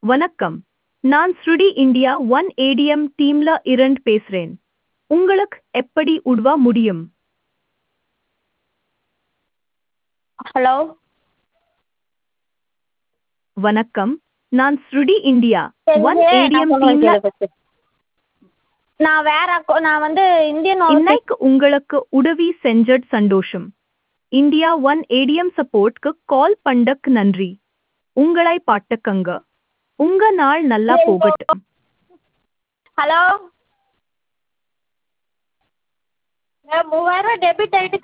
வணக்கம் நான் ஸ்ருடி இந்தியா ஒன் ஏடிஎம் டீம்ல இருந்து பேசுறேன் உங்களுக்கு எப்படி உதவ முடியும் ஹலோ வணக்கம் நான் ஸ்ருடி இந்தியா ஒன் சரி, ஏடிஎம் நான் சொல்றேன் டீம்ல கேளு first. நான் வேற அக்கௌ- நான் வந்து இந்தியன் ஓவர்சீஸ் இன்னைக்கு உங்களுக்கு உதவி செஞ்சது சந்தோஷம் இந்தியா ஒன் ஏடிஎம் சப்போர்ட்க்கு கால் பண்ணக்கு நன்றி உங்களை பாட்டுக்கங்க உங்க நாள் நல்லா போகட்டும் ஹலோ மூவாயிரம் டெபிட் ஆயிட்டு